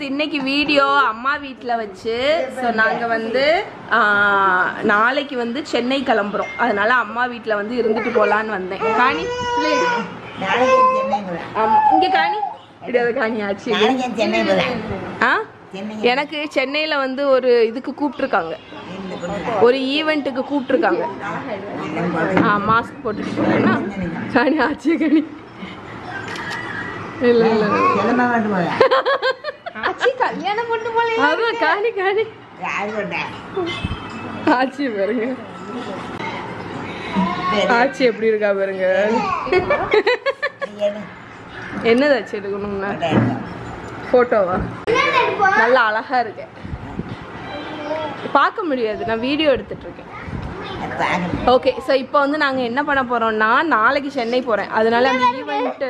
இன்னைக்கு வீடியோ அம்மா வீட்டில் வச்சு ஸோ நாங்கள் வந்து ஆ, நாளைக்கு வந்து சென்னை கிளம்புறோம் அதனால அம்மா வீட்டில் வந்து இருந்துட்டு போகலான்னு வந்தேன் காணி பிள்ளைடு. நாளைக்கு சென்னை போறேன் ஆமா இங்கே காணி கிடையாது காணி ஆச்சு நாளைக்கு சென்னை போறேன் ஆ சென்னை எனக்கு சென்னையில் வந்து ஒரு இதுக்கு கூப்பிட்ருக்காங்க இந்த கொண்டு ஒரு ஈவெண்ட்டுக்கு கூப்பிட்ருக்காங்க ஆ மாஸ்க் போட்டுட்டு போறேன்னா காணி ஆச்சு காணி இல்லை இல்லை கிளம்ப கொண்டு போறேன் ஆச்சி கல்யாணம் பண்ணு போல அதான் காணி காணி யாரு கொண்டேன் ஆச்சி பாருங்க ஆச்சி எப்படி இருக்கா பாருங்க என்னது ஆச்சு எடுக்கணும்னா போட்டோவா நல்லா அழகா இருக்கு பார்க்க முடியாது நான் வீடியோ எடுத்துட்டு இருக்கேன் ஓகே ஸோ இப்போ வந்து நாங்கள் என்ன பண்ண போறோம்னா நாளைக்கு சென்னை போறேன் அதனால அந்த ஈவெண்ட்டு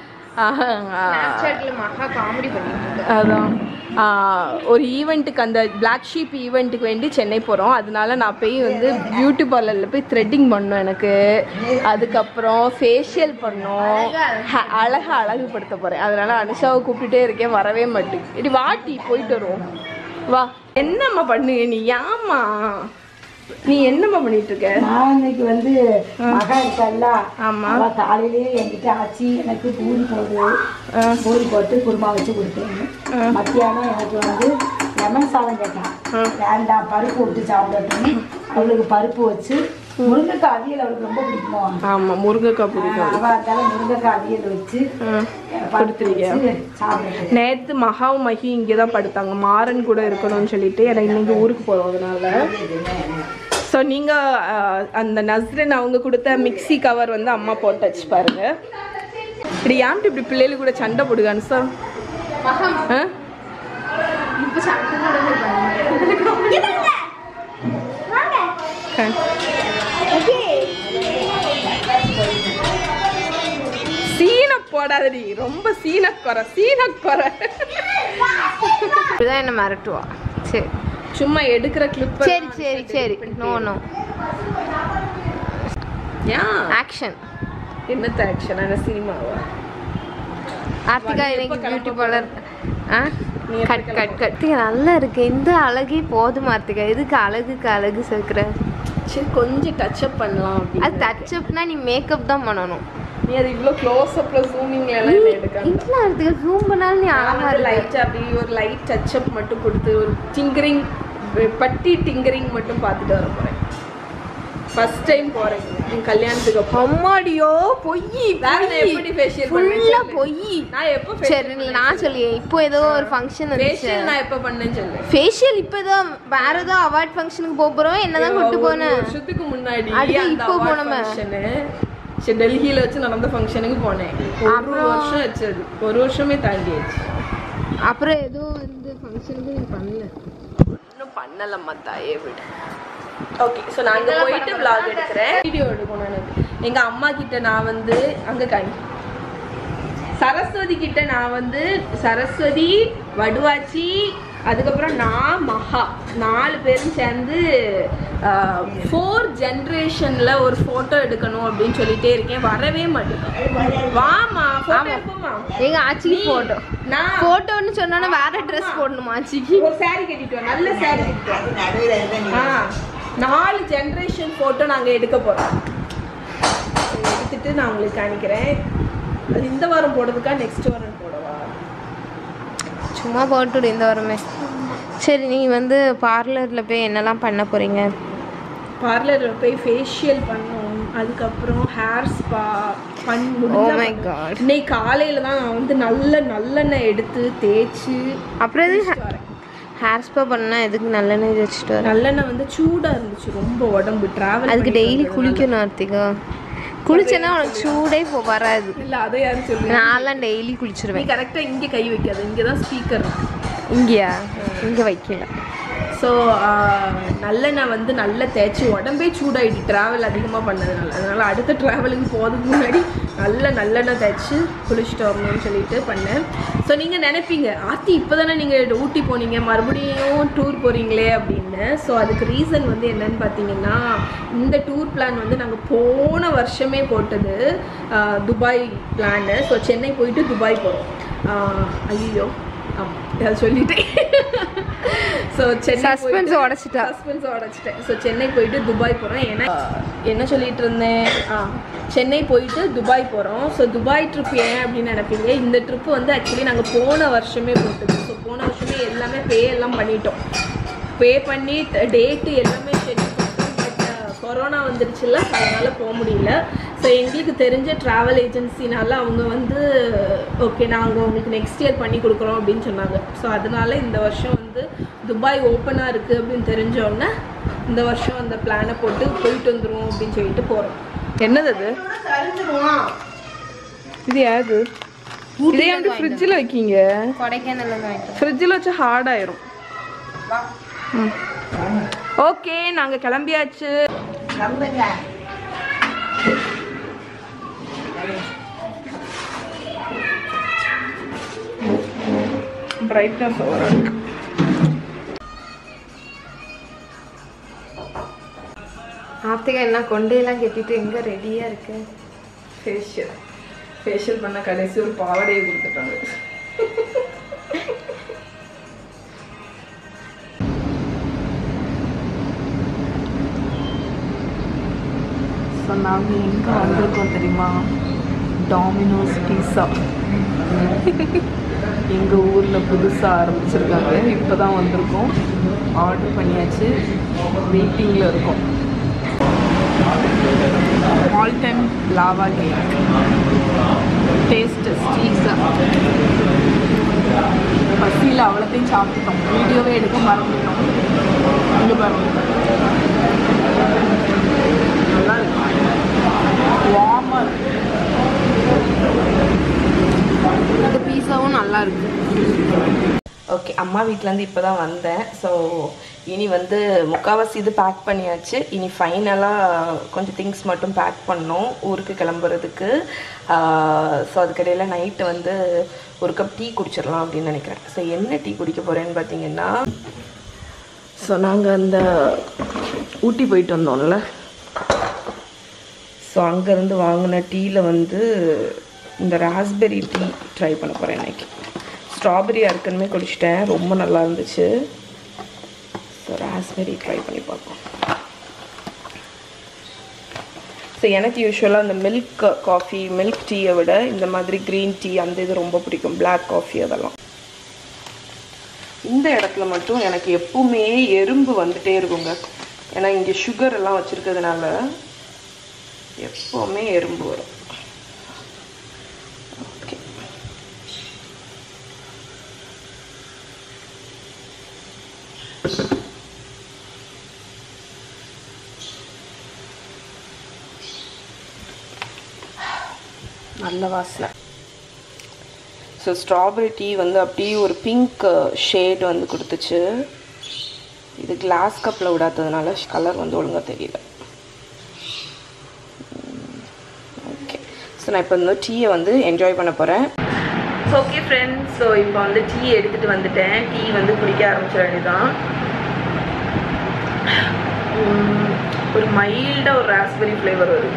மகா காமெடி பண்ணிட்டு இருக்கு. அதான் ஆஹ், ஒரு ஈவெண்ட்டுக்கு அந்த Black ஷீப் ஈவெண்ட்டுக்கு வேண்டி சென்னை போகிறோம் அதனால நான் போய் வந்து பியூட்டி பார்லரில் போய் த்ரெட்டிங் பண்ணோம் எனக்கு அதுக்கப்புறம் ஃபேஷியல் பண்ணோம் ஹ- அழகா அழகுபடுத்த போகிறேன் அதனால அனுஷாவை கூப்பிட்டுட்டே இருக்கேன் வரவே மாட்டேங்குது இடி வாட்டி போயிட்டு வருவோம் வா என்னம்மா பண்ணுங்க நீ ஏம்மா நீ என்னம்மா பண்ணிட்டு இருக்க நான் இன்னைக்கு வந்து மகா இருக்கல்ல ஆமா அவ காலையிலேயே என்கிட்ட ஆச்சி எனக்கு பூரி போடு பூரி போட்டு குருமா வச்சு கொடுத்தேன் மத்தியானம் எனக்கு வந்து லெமன் சாதம் கேட்டான் வேண்டாம் பருப்பு விட்டு சாப்பிடட்டும்னு அவளுக்கு பருப்பு வச்சு முருங்கைக்காய் அவியல் அவளுக்கு ரொம்ப பிடிக்குமா ஆமா முருங்கைக்காய் பிடிக்கும் அவ அதனால முருங்கைக்காய் அவியல் வச்சு பருப்பு வச்சு சாப்பிடுறேன் நேத்து மகாவும் மகி இங்கே தான் படுத்தாங்க மாறன் கூட இருக்கணும்னு சொல்லிட்டு எனக்கு இன்னைக்கு ஊருக்கு போகிறோம் அதனால ஸோ நீங்கள் அந்த நஸ்ரின் அவங்க கொடுத்த மிக்ஸி கவர் வந்து அம்மா போட்டு வச்சு பாருங்க இப்படி ஏன்ட்டு இப்படி பிள்ளைகள் கூட சண்டை போடுகான்னு சார் ஆ இப்ப சண்டை போடுறது சீன போடாதடி ரொம்ப சீன குறை சீன குறை இப்படிதான் என்ன மிரட்டுவா சரி சும்மா எடுக்கிற கிளிப் சரி சரி சரி நோ நோ ஏன் ஆக்ஷன் என்னத்த ஆக்ஷன் அந்த சினிமாவா ஆர்த்திகா எப்ப இன்னைக்கு கிளம்ப பியூட்டி பார்லர் ஆ நீ எப்ப கட் கட் கட் நல்லா இருக்கு இந்த அழகே போதும் ஆர்த்திகா எதுக்கு அழகுக்கு அழகு சேர்க்குற சரி கொஞ்சம் டச்சப் பண்ணலாம் அது அப்படின்னு டச்சப்னா நீ மேக்கப் தான் பண்ணணும் நீ அது இவ்வளோ க்ளோஸ் அப்ல ஜூமிங்ல எல்லாம் என்ன எடுக்காது இல்ல ஆர்த்திகா ஜூம் பண்ணாலும் நீ அழகா இருக்கு லைட் அப்படி ஒரு லைட் டச்சப் மட்டும் கொடுத்து ஒரு டிங்கரிங் பட்டி டிங்கரிங் மட்டும் பார்த்துட்டு வர போறேன் ஃபர்ஸ்ட் டைம் போறேன் என் கல்யாணத்துக்கு அப்புறம் அம்மாடியோ பொய் வேற நான் எப்படி ஃபேஷியல் ஃபுல்லா பண்ணேன் பொய் நான் எப்போ சரி இல்ல, நான் சொல்லி இப்போ ஏதோ ஒரு ஃபங்க்ஷன் வந்துச்சு ஃபேஷியல் நான் எப்போ பண்ணேன்னு சொல்லு ஃபேஷியல் இப்போ ஏதோ வேற ஏதோ அவார்ட் ஃபங்க்ஷனுக்கு போக போறோம் என்னதான் கூட்டு ஒரு போனேன் வருஷத்துக்கு முன்னாடி அடுத்து அந்த இப்போ award போனோமே. function சரி டெல்லியில வச்சு நடந்த ஃபங்க்ஷனுக்கு போனேன் ஒரு அப்புறம்? வருஷம் ஆச்சு அது ஒரு வருஷமே தாண்டியாச்சு அப்புறம் ஏதோ இந்த ஃபங்க்ஷனுக்கு நீ பண்ணல இன்னும் பண்ணலம்மா தாயே விடு ஓகே ஸோ நான் அங்கே போயிட்டு vlog எடுக்கிறேன் வீடியோ எடுக்கணும் எனக்கு எங்கள் அம்மா கிட்ட நான் வந்து அங்கே காணி சரஸ்வதி கிட்ட நான் வந்து சரஸ்வதி வடுவாச்சி அதுக்கப்புறம் நான் மகா நாலு பேரும் சேர்ந்து ஃபோர் ஜென்ரேஷனில் ஒரு ஃபோட்டோ எடுக்கணும் அப்படின்னு சொல்லிட்டே இருக்கேன் வரவே மாட்டேங்க வாமா photo எடுப்போமா எங்க ஆச்சிக்கு போட்டோ நான் போட்டோன்னு சொன்னோன்னா வேற ட்ரெஸ் போடணுமா ஆச்சிக்கு ஒரு saree கட்டிட்டு வா நல்ல saree கட்டிட்டு வா. ஆ, நாலு ஜென்ரேஷன் போட்டோ நாங்க எடுக்க போறோம் எடுத்துட்டு நான் உங்களுக்கு காணிக்கிறேன் அது இந்த வாரம் போடுறதுக்கா நெக்ஸ்ட் வாரம் போடவா சும்மா போட்டுடு இந்த வாரமே சரி நீ வந்து பார்லர்ல போய் என்னெல்லாம் பண்ண போறீங்க பார்லரில் போய் ஃபேஷியல் பண்ணோம் அதுக்கப்புறம் ஹேர் ஸ்பா பண் ஓ மை காட் இன்னைக்கு காலையில தான் நான் வந்து நல்ல நல்லெண்ணெய் எடுத்து தேய்ச்சி அப்புறம் எது வரேன் ஹேர் ஸ்பா பண்ணா எதுக்கு நல்லெண்ணெய் வச்சுட்டு வர நல்லெண்ணெய் வந்து சூடா இருந்துச்சு ரொம்ப உடம்பு டிராவல் அதுக்கு டெய்லி குளிக்கணும் ஆர்த்திகா குளிச்சேன்னா உனக்கு சூடே போ வராது இல்ல அதை யாரும் சொல்லு நான்லாம் டெய்லி நீ குளிச்சிருவேன் கரெக்டா இங்க கை வைக்காத இங்க தான் ஸ்பீக்கர் இங்கேயா இங்க வைக்கல ஸோ நல்லெண்ணெய் வந்து நல்லா தேய்ச்சி உடம்பே சூடாயிட்டு ட்ராவல் அதிகமாக பண்ணதுனால அதனால அடுத்த ட்ராவலுக்கு போகிறதுக்கு முன்னாடி நல்ல நல்லெண்ணெய் தேய்ச்சி குளிச்சுட்டு வரணும்னு சொல்லிட்டு பண்ணேன் ஸோ நீங்கள் நினைப்பீங்க ஆத்தி இப்போ தானே நீங்கள் ஊட்டி போனீங்க மறுபடியும் டூர் போகிறீங்களே அப்படின்னு ஸோ அதுக்கு ரீசன் வந்து என்னன்னு பார்த்தீங்கன்னா இந்த டூர் பிளான் வந்து நாங்கள் போன வருஷமே போட்டது ஆஹ், துபாய் பிளானு ஸோ சென்னை போயிட்டு துபாய் போகிறோம் ஐயோ ஆமா அதை சொல்லிட்டேன் ஸோ சென்னை Suspense அ உடைச்சிட்டா. சஸ்பென்ஸ் உடச்சிட்டேன் ஸோ சென்னை போயிட்டு துபாய் போகிறோம் ஏன்னா என்ன சொல்லிட்டு இருந்தேன் ஆ சென்னை போயிட்டு துபாய் போகிறோம் ஸோ துபாய் ட்ரிப் ஏன் அப்படின்னு நினைப்பீங்க இந்த ட்ரிப்பு வந்து ஆக்சுவலி நாங்கள் போன வருஷமே போட்டது ஸோ போன வருஷமே எல்லாமே பே எல்லாம் பண்ணிட்டோம் பே பண்ணி டேட்டு எல்லாமே ஷெட்யூல் பண்ணிட்டோம் பட் கொரோனா வந்துருச்சுல்ல அதனால போக முடியல ஸோ எங்களுக்கு தெரிஞ்ச ட்ராவல் ஏஜென்சினால அவங்க வந்து ஓகே நாங்கள் உங்களுக்கு நெக்ஸ்ட் இயர் பண்ணி கொடுக்குறோம் அப்படின்னு சொன்னாங்க ஸோ அதனால இந்த வருஷம் வந்து துபாய் ஓப்பனாக இருக்குது அப்படின்னு தெரிஞ்சோடனே இந்த வருஷம் அந்த பிளானை போட்டு போயிட்டு வந்துருவோம் அப்படின்னு சொல்லிட்டு போகிறோம் என்னது அது இது யாரு இதே வந்து ஃப்ரிட்ஜில் வைக்கீங்க கொடைக்கானல் வாங்கிட்டோம் ஃப்ரிட்ஜில் வச்சு ஹார்ட் ஆயிரும் ஓகே நாங்கள் கிளம்பியாச்சு நம்புங்க பிரைட்னஸ் ஓவராக இருக்கு ஆர்த்திகா என்ன கொண்டையெல்லாம் கட்டிட்டு எங்க ரெடியா இருக்கு ஃபேஷியல் ஃபேஷியல் பண்ண கடைசி ஒரு பாவடையை கொடுத்துட்டாங்க ஸோ நாங்கள் எங்கே வந்திருக்கோம் தெரியுமா டாமினோஸ் பீஸா எங்கள் ஊரில் புதுசாக ஆரம்பிச்சிருக்காங்க இப்போ தான் வந்திருக்கோம் ஆர்டர் பண்ணியாச்சு வெயிட்டிங்கில் இருக்கோம் molten lava cake taste pizza பசியில் அவ்வளோத்தையும் சாப்பிட்டுட்டோம் வீடியோவே எடுக்க மறந்துட்டோம் இங்கே பாருங்க நல்லா இருக்கு வார்மாக இருக்கு இந்த பீஸாவும் நல்லா இருக்கு ஓகே அம்மா வீட்டிலேருந்து இப்போ தான் வந்தேன் ஸோ இனி வந்து முக்கால்வாசி இது பேக் பண்ணியாச்சு இனி ஃபைனலாக கொஞ்சம் திங்ஸ் மட்டும் பேக் பண்ணோம் ஊருக்கு கிளம்புறதுக்கு ஸோ அதுக்கிடையில் நைட்டு வந்து ஒரு கப் டீ குடிச்சிடலாம் அப்படின்னு நினைக்கிறேன் ஸோ என்ன டீ குடிக்க போகிறேன்னு பார்த்தீங்கன்னா ஸோ நாங்கள் அந்த ஊட்டி போயிட்டு வந்தோம்ல ஸோ அங்கேருந்து வாங்கின டீயில் வந்து இந்த ராஸ்பெரி டீ ட்ரை பண்ண போகிறேன் இன்னைக்கு ஸ்ட்ராபெரி அறுக்கணுமே குடிச்சிட்டேன் ரொம்ப நல்லா இருந்துச்சு ஸோ ராஸ்பெரி ட்ரை பண்ணி பார்ப்போம் ஸோ எனக்கு யூஸ்வலாக அந்த மில்க் காஃபி மில்க் டீயை விட இந்த மாதிரி க்ரீன் டீ அந்த இது ரொம்ப பிடிக்கும் Black காஃபி அதெல்லாம் இந்த இடத்துல மட்டும் எனக்கு எப்பவுமே எறும்பு வந்துட்டே இருக்குங்க ஏன்னா இங்கே சுகர் எல்லாம் வச்சுருக்கிறதுனால எப்பவுமே எறும்பு வரும் ஓகே நல்ல வாசனை ஸோ ஸ்ட்ராபெரி டீ வந்து அப்படியே ஒரு பிங்க் ஷேட் வந்து கொடுத்துச்சு இது கிளாஸ் கப்பில் விடாததுனால கலர் வந்து ஒழுங்காக தெரியல ஓகே ஸோ நான் இப்போ வந்து டீயை வந்து என்ஜாய் பண்ண போகிறேன் ஓகே ஃப்ரெண்ட்ஸ் ஸோ இப்போ வந்து டீ எடுத்துகிட்டு வந்துட்டேன் டீ வந்து குடிக்க ஆரம்பிச்சிட வேண்டியதான் உம், ஒரு மைல்டாக ஒரு ராஸ்பெரி ஃப்ளேவர் வருது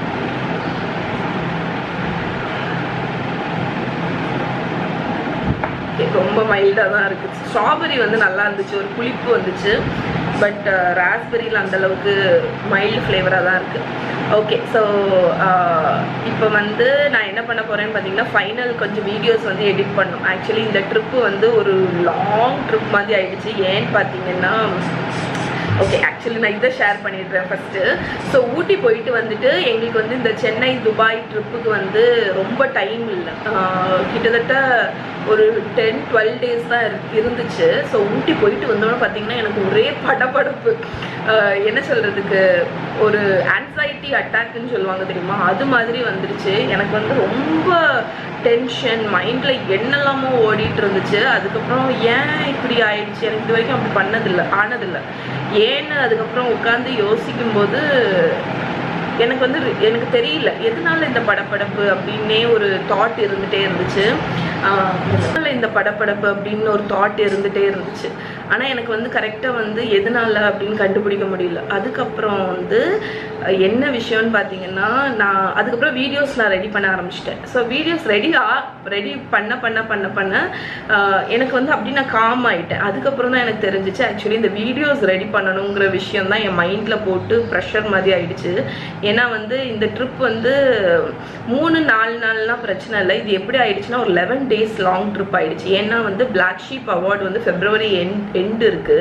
Okay, ரொம்ப மைல்டாக தான் இருக்குது ஸ்ட்ராபெரி வந்து நல்லா இருந்துச்சு ஒரு புளிப்பு வந்துச்சு பட் ராஸ்பெரியில் அந்த அளவுக்கு மைல்டு ஃப்ளேவராக தான் இருக்குது ஓகே ஸோ இப்போ வந்து நான் என்ன பண்ண போகிறேன்னு பார்த்தீங்கன்னா ஃபைனல் கொஞ்சம் வீடியோஸ் வந்து எடிட் பண்ணும் ஆக்சுவலி இந்த ட்ரிப்பு வந்து ஒரு லாங் ட்ரிப் மாதிரி ஆயிடுச்சு ஏன்னு பார்த்தீங்கன்னா ஓகே ஆக்சுவலி நான் இதை ஷேர் பண்ணிடுறேன் ஃபஸ்ட்டு ஸோ ஊட்டி போயிட்டு வந்துட்டு எங்களுக்கு வந்து இந்த சென்னை துபாய் ட்ரிப்புக்கு வந்து ரொம்ப டைம் இல்லை ஆஹ் கிட்டத்தட்ட ஒரு டென் டுவெல் டேஸ் தான் இரு- இருந்துச்சு ஸோ ஊட்டி போயிட்டு வந்தோன்னு பார்த்தீங்கன்னா எனக்கு ஒரே படபடப்பு ஆஹ் என்ன சொல்கிறதுக்கு ஒரு ஆன்சைட்டி அட்டாக்னு சொல்லுவாங்க தெரியுமா அது மாதிரி வந்துருச்சு எனக்கு வந்து ரொம்ப டென்ஷன் மைண்டில் என்னெல்லாமோ ஓடிட்டு இருந்துச்சு அதுக்கப்புறம் ஏன் இப்படி ஆயிடுச்சு எனக்கு இது வரைக்கும் அப்படி பண்ணதில்லை ஆனதில்லை ஏன்னு அதுக்கப்புறம் உட்காந்து யோசிக்கும்போது எனக்கு வந்து ரி- எனக்கு தெரியல எதனால இந்த படப்படப்பு அப்படின்னே ஒரு தாட் இருந்துகிட்டே இருந்துச்சு ஆஹ் எதனால இந்த படப்படப்பு அப்படின்னு ஒரு தாட் இருந்துகிட்டே இருந்துச்சு ஆனால் எனக்கு வந்து கரெக்டாக வந்து எதனால அப்படின்னு கண்டுபிடிக்க முடியல அதுக்கப்புறம் வந்து அஹ், என்ன விஷயம்னு பார்த்தீங்கன்னா நான் அதுக்கப்புறம் வீடியோஸ் நான் ரெடி பண்ண ஆரம்பிச்சிட்டேன் ஸோ வீடியோஸ் ரெடி ஆ ரெடி பண்ண பண்ண பண்ண பண்ண அஹ், எனக்கு வந்து அப்படி நான் காம் ஆயிட்டேன் அதுக்கப்புறம் தான் எனக்கு தெரிஞ்சிச்சு ஆக்சுவலி இந்த வீடியோஸ் ரெடி பண்ணணுங்கிற விஷயம் தான் என் மைண்டில் போட்டு ப்ரெஷர் மாதிரி ஆயிடுச்சு ஏன்னா வந்து இந்த ட்ரிப் வந்து மூணு நாலு நாள்லாம் பிரச்சனை இல்லை இது எப்படி ஆயிடுச்சுன்னா ஒரு லெவன் டேஸ் லாங் ட்ரிப் ஆயிடுச்சு ஏன்னா வந்து பிளாக் ஷீப் அவார்டு வந்து ஃபெப்ரவரி எண்ட் எண்டு இருக்கு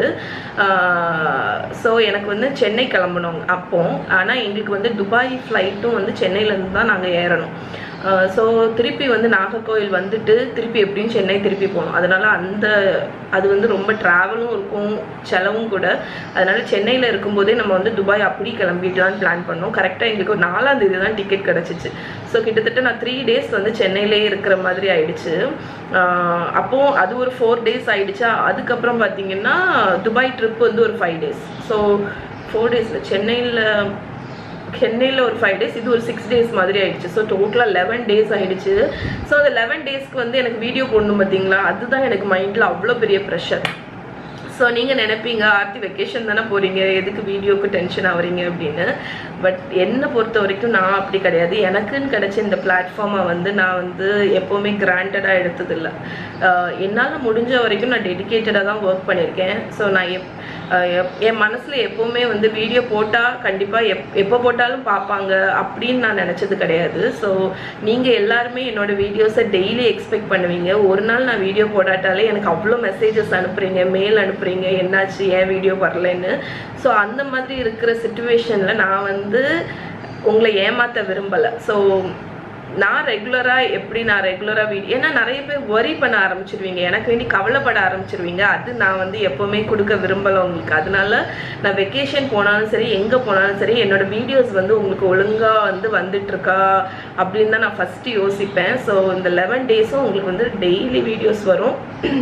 ஸோ எனக்கு வந்து சென்னை கிளம்பணும் அப்போ ஆனால் எங்களுக்கு வந்து துபாய் ஃப்ளைட்டும் வந்து சென்னையிலேருந்து தான் நாங்கள் ஏறணும் ஸோ திருப்பி வந்து நாகர்கோவில் வந்துட்டு திருப்பி எப்படியும் சென்னை திருப்பி போகணும் அதனால அந்த அது வந்து ரொம்ப ட்ராவலும் இருக்கும் செலவும் கூட அதனால சென்னையில் இருக்கும்போதே நம்ம வந்து துபாய் அப்படி கிளம்பிடலான்னு பிளான் பண்ணோம் கரெக்டாக எங்களுக்கு ஒரு நாலாம் தேதி தான் டிக்கெட் கிடச்சிச்சு ஸோ கிட்டத்தட்ட நான் த்ரீ டேஸ் வந்து சென்னையிலே இருக்கிற மாதிரி ஆயிடுச்சு ஆஹ் அப்போ அது ஒரு ஃபோர் டேஸ் ஆயிடுச்சா அதுக்கப்புறம் பார்த்தீங்கன்னா துபாய் ட்ரிப் வந்து ஒரு ஃபைவ் டேஸ் ஸோ ஃபோர் டேஸில் சென்னையில் சென்னையில் ஒரு ஃபைவ் டேஸ் இது ஒரு சிக்ஸ் டேஸ் மாதிரி ஆயிடுச்சு ஸோ டோட்டலாக லெவன் டேஸ் ஆயிடுச்சு ஸோ அந்த லெவன் டேஸ்க்கு வந்து எனக்கு வீடியோ போடணும் பார்த்தீங்களா அதுதான் எனக்கு மைண்டில் அவ்வளோ பெரிய ப்ரெஷர் ஸோ நீங்கள் நினைப்பீங்க ஆர்த்தி வெக்கேஷன் தானே போகிறீங்க எதுக்கு வீடியோக்கு டென்ஷன் ஆகுறீங்க அப்படின்னு பட் என்னை பொறுத்த வரைக்கும் நான் அப்படி கிடையாது எனக்குன்னு கிடைச்ச இந்த பிளாட்ஃபார்மை வந்து நான் வந்து எப்போவுமே கிராண்டடாக எடுத்ததில்லை என்னால் முடிஞ்ச வரைக்கும் நான் டெடிக்கேட்டடாக தான் ஒர்க் பண்ணியிருக்கேன் ஸோ நான் எப் ஆஹ் எப்- என் மனசில் எப்போவுமே வந்து வீடியோ போட்டால் கண்டிப்பாக எப் எப்போ போட்டாலும் பார்ப்பாங்க அப்படின்னு நான் நினச்சது கிடையாது ஸோ நீங்கள் எல்லாருமே என்னோட வீடியோஸை டெய்லி எக்ஸ்பெக்ட் பண்ணுவீங்க ஒரு நாள் நான் வீடியோ போடாட்டாலே எனக்கு அவ்வளோ மெசேஜஸ் அனுப்புறீங்க மெயில் அனுப்புறீங்க என்னாச்சு ஏன் வீடியோ வரலன்னு ஸோ அந்த மாதிரி இருக்கிற சுச்சுவேஷனில் நான் வந்து உங்களை ஏமாற்ற விரும்பலை ஸோ நான் ரெகுலராக எப்படி நான் ரெகுலராக வீடியோ ஏன்னா நிறைய பேர் worry பண்ண ஆரம்பிச்சிருவீங்க எனக்கு வேண்டி கவலைப்பட ஆரம்பிச்சிருவீங்க அது நான் வந்து எப்போவுமே கொடுக்க விரும்பலை உங்களுக்கு அதனால நான் வெக்கேஷன் போனாலும் சரி எங்கே போனாலும் சரி என்னோட வீடியோஸ் வந்து உங்களுக்கு ஒழுங்காக வந்து வந்துட்டு இருக்கா அப்படின்னு தான் நான் ஃபஸ்ட்டு யோசிப்பேன் ஸோ இந்த லெவன் டேஸும் உங்களுக்கு வந்து டெய்லி வீடியோஸ் வரும்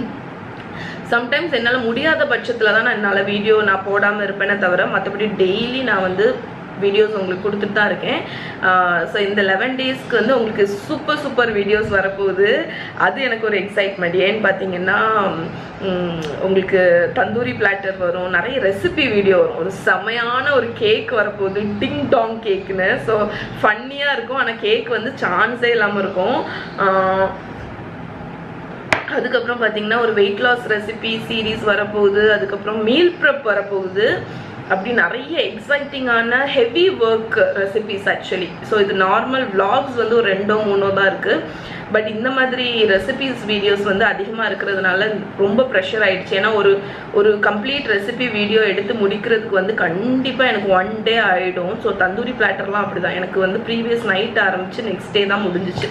சம்டைம்ஸ் என்னால் முடியாத பட்சத்தில் தான் நான் என்னால் வீடியோ நான் போடாமல் இருப்பேனே தவிர மற்றபடி டெய்லி நான் வந்து வீடியோஸ் உங்களுக்கு கொடுத்துட்டு தான் இருக்கேன் ஸோ இந்த லெவன் டேஸ்க்கு வந்து உங்களுக்கு சூப்பர் சூப்பர் வீடியோஸ் வரப்போகுது அது எனக்கு ஒரு எக்ஸைட்மெண்ட் ஏன்னு பார்த்தீங்கன்னா உம், உங்களுக்கு தந்தூரி பிளாட்டர் வரும் நிறைய ரெசிபி வீடியோ வரும் ஒரு செமையான ஒரு கேக் வரப்போகுது டிங் டாங் கேக்குன்னு ஸோ ஃபன்னியாக இருக்கும் ஆனால் கேக் வந்து சான்ஸே இல்லாமல் இருக்கும் ஆஹ், அதுக்கப்புறம் பார்த்தீங்கன்னா ஒரு வெயிட் லாஸ் ரெசிபி சீரீஸ் வரப்போகுது அதுக்கப்புறம் மீல் ப்ரெப் வரப்போகுது அப்படி நிறைய எக்ஸைட்டிங்கான heavy work recipes actually so இது நார்மல் vlogs வந்து ஒரு ரெண்டோ மூணோ தான் இருக்குது பட் இந்த மாதிரி ரெசிபிஸ் வீடியோஸ் வந்து அதிகமாக இருக்கிறதுனால ரொம்ப ப்ரெஷர் ஆயிடுச்சு ஏன்னா ஒரு ஒரு கம்ப்ளீட் ரெசிபி வீடியோ எடுத்து முடிக்கிறதுக்கு வந்து கண்டிப்பாக எனக்கு ஒன் டே ஆகிடும் ஸோ தந்தூரி பிளாட்டர்லாம் அப்படி தான் எனக்கு வந்து ப்ரீவியஸ் நைட் ஆரம்பிச்சு நெக்ஸ்ட் டே தான் முடிஞ்சிச்சு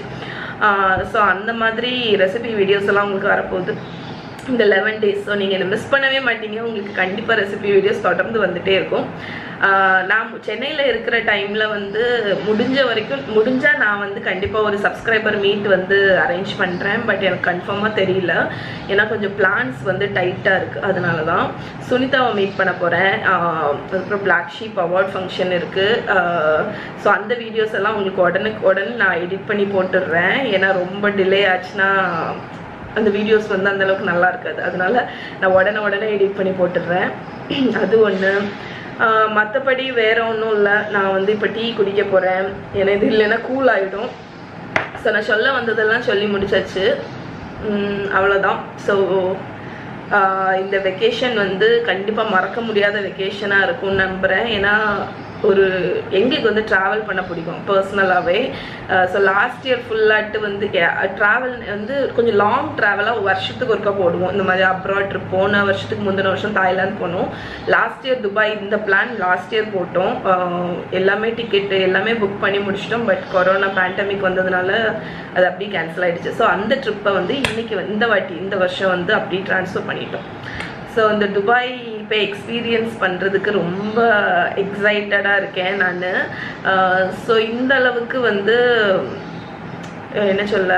ஸோ அந்த மாதிரி ரெசிபி வீடியோஸ் எல்லாம் உங்களுக்கு வரப்போகுது இந்த லெவன் டேஸ் ஸோ நீங்கள் இதை மிஸ் பண்ணவே மாட்டீங்க உங்களுக்கு கண்டிப்பாக ரெசிபி வீடியோஸ் தொடர்ந்து வந்துட்டே இருக்கும் ஆஹ் நான் சென்னையில் இருக்கிற டைமில் வந்து முடிஞ்ச வரைக்கும் முடிஞ்சால் நான் வந்து கண்டிப்பாக ஒரு சப்ஸ்கிரைபர் மீட் வந்து அரேஞ்ச் பண்ணுறேன் பட் எனக்கு கன்ஃபார்மாக தெரியல ஏன்னா கொஞ்சம் பிளான்ஸ் வந்து டைட்டாக இருக்குது அதனால தான் சுனிதாவை மீட் பண்ண போகிறேன் அதுக்கப்புறம் பிளாக் ஷீப் அவார்ட் ஃபங்க்ஷன் இருக்குது ஸோ அந்த வீடியோஸ் எல்லாம் உங்களுக்கு உடனுக்கு உடனே நான் எடிட் பண்ணி போட்டுடுறேன் ஏன்னா ரொம்ப டிலே ஆச்சுன்னா அந்த வீடியோஸ் வந்து அந்த அளவுக்கு நல்லா இருக்காது அதனால நான் உடனே உடனே எடிட் பண்ணி போட்டுடுறேன் அது ஒன்று மற்றபடி வேற ஒன்றும் இல்லை நான் வந்து இப்போ டீ குடிக்க போகிறேன் ஏன்னா இது இல்லைன்னா கூல் ஆகிடும் ஸோ நான் சொல்ல வந்ததெல்லாம் சொல்லி முடிச்சாச்சு உம், அவ்வளோதான் ஸோ இந்த வெக்கேஷன் வந்து கண்டிப்பாக மறக்க முடியாத வெக்கேஷனாக இருக்கும்னு நம்புகிறேன் ஏன்னா ஒரு எங்களுக்கு வந்து ட்ராவல் பண்ண பிடிக்கும் பர்சனலாகவே ஸோ லாஸ்ட் இயர் ஃபுல்லாட்டு வந்து ட்ராவல் வந்து கொஞ்சம் லாங் ட்ராவலாக வருஷத்துக்கு ஒருக்கா போடுவோம் இந்த மாதிரி அப்ராட் ட்ரிப் போன வருஷத்துக்கு முந்தின வருஷம் தாய்லாந்து போனோம் லாஸ்ட் இயர் துபாய் இந்த பிளான் லாஸ்ட் இயர் போட்டோம் அஹ் எல்லாமே டிக்கெட்டு எல்லாமே புக் பண்ணி முடிச்சிட்டோம் பட் கொரோனா பேண்டமிக் வந்ததுனால அது அப்படியே கேன்சல் ஆயிடுச்சு ஸோ அந்த ட்ரிப்பை வந்து இன்னைக்கு வந்து- இந்த வாட்டி இந்த வருஷம் வந்து அப்படியே ட்ரான்ஸ்ஃபர் பண்ணிட்டோம் ஸோ இந்த துபாய் இப்போ எக்ஸ்பீரியன்ஸ் பண்ணுறதுக்கு ரொம்ப எக்ஸைட்டடாக இருக்கேன் நான் ஸோ இந்த அளவுக்கு வந்து அஹ் என்ன சொல்ல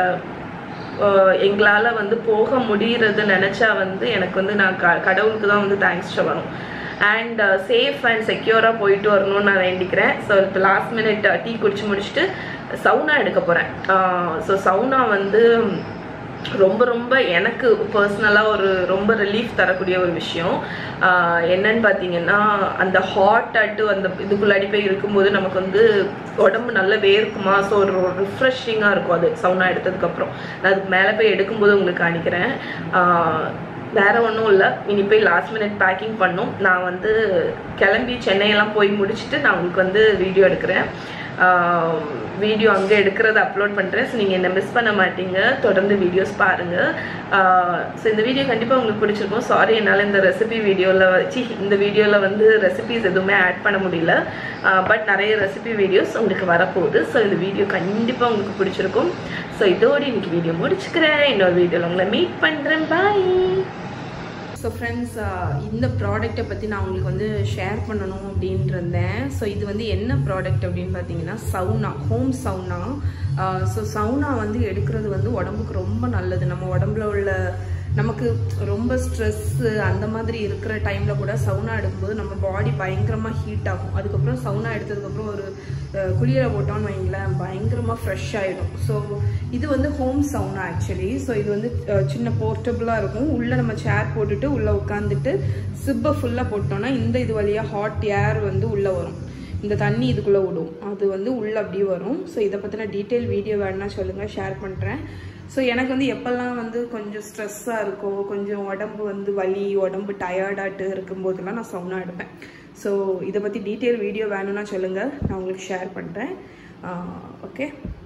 எங்களால் வந்து போக முடியறது நினச்சா வந்து எனக்கு வந்து நான் க கடவுளுக்கு தான் வந்து தேங்க்ஸ் சொல்லணும் அண்ட் சேஃப் அண்ட் செக்யூராக போயிட்டு வரணும்னு நான் வேண்டிக்கிறேன் ஸோ இப்போ லாஸ்ட் மினிட் டீ குடிச்சு முடிச்சுட்டு சவுனா எடுக்க போகிறேன் ஸோ சவுனா வந்து ரொம்ப ரொம்ப எனக்கு பர்சனலாக ஒரு ரொம்ப ரிலீஃப் தரக்கூடிய ஒரு விஷயம் ஆஹ் என்னன்னு பார்த்தீங்கன்னா அந்த ஹாட் அட்டு அந்த இதுக்குள்ளாடி போய் இருக்கும்போது நமக்கு வந்து உடம்பு நல்லா வேர்க்குமா ஸோ ஒரு ரிஃப்ரெஷிங்காக இருக்கும் அது சவுனா எடுத்ததுக்கப்புறம் நான் அதுக்கு மேலே போய் எடுக்கும்போது உங்களுக்கு காணிக்கிறேன் ஆஹ் வேற ஒன்றும் இல்லை இனி போய் லாஸ்ட் மினிட் பேக்கிங் பண்ணோம் நான் வந்து கிளம்பி சென்னையெல்லாம் போய் முடிச்சுட்டு நான் உங்களுக்கு வந்து வீடியோ எடுக்கிறேன் வீடியோ அங்கே எடுக்கிறத அப்லோட் பண்ணுறேன் ஸோ நீங்கள் என்ன மிஸ் பண்ண மாட்டீங்க தொடர்ந்து வீடியோஸ் பாருங்கள் ஸோ இந்த வீடியோ கண்டிப்பாக உங்களுக்கு பிடிச்சிருக்கும் சாரி என்னால் இந்த ரெசிபி வீடியோவில் வச்சு இந்த வீடியோவில் வந்து ரெசிபிஸ் எதுவுமே ஆட் பண்ண முடியல பட் நிறைய ரெசிபி வீடியோஸ் உங்களுக்கு வரப்போகுது ஸோ இந்த வீடியோ கண்டிப்பாக உங்களுக்கு பிடிச்சிருக்கும் ஸோ இதோடு இன்னைக்கு வீடியோ முடிச்சுக்கிறேன் இன்னொரு வீடியோவில் உங்களை மீட் பண்ணுறேன் பாய் ஸோ ஃப்ரெண்ட்ஸ் இந்த ப்ராடக்ட்டை பற்றி நான் உங்களுக்கு வந்து ஷேர் பண்ணணும் அப்படின்ட்டு இருந்தேன் ஸோ இது வந்து என்ன ப்ராடக்ட் அப்படின்னு பார்த்தீங்கன்னா sauna home sauna so sauna வந்து எடுக்கிறது வந்து உடம்புக்கு ரொம்ப நல்லது நம்ம உடம்புல உள்ள நமக்கு ரொம்ப ஸ்ட்ரெஸ்ஸு அந்த மாதிரி இருக்கிற டைமில் கூட சவுனா எடுக்கும்போது நம்ம பாடி பயங்கரமாக ஹீட் ஆகும் அதுக்கப்புறம் சவுனா எடுத்ததுக்கப்புறம் ஒரு அஹ், குளியலை போட்டோம்னு வைங்களேன் பயங்கரமாக ஃப்ரெஷ் ஆகிடும் ஸோ இது வந்து ஹோம் சவுனா ஆக்சுவலி ஸோ இது வந்து அஹ், சின்ன போர்ட்டபுளாக இருக்கும் உள்ளே நம்ம சேர் போட்டுட்டு உள்ளே உட்காந்துட்டு சிப்பை ஃபுல்லாக போட்டோம்னா இந்த இது வழியாக ஹாட் ஏர் வந்து உள்ளே வரும் இந்த தண்ணி இதுக்குள்ளே விடும் அது வந்து உள்ளே அப்படியே வரும் ஸோ இதை பற்றின டீட்டெயில் வீடியோ வேணுன்னா சொல்லுங்கள் ஷேர் பண்ணுறேன் ஸோ எனக்கு வந்து எப்போல்லாம் வந்து கொஞ்சம் ஸ்ட்ரெஸ்ஸாக இருக்கோ கொஞ்சம் உடம்பு வந்து வலி உடம்பு டயர்டாட்டு இருக்கும்போதெல்லாம் நான் சவுனா எடுப்பேன் ஸோ இதை பற்றி டீட்டெயில் வீடியோ வேணும்னா சொல்லுங்கள் நான் உங்களுக்கு ஷேர் பண்ணுறேன் ஓகே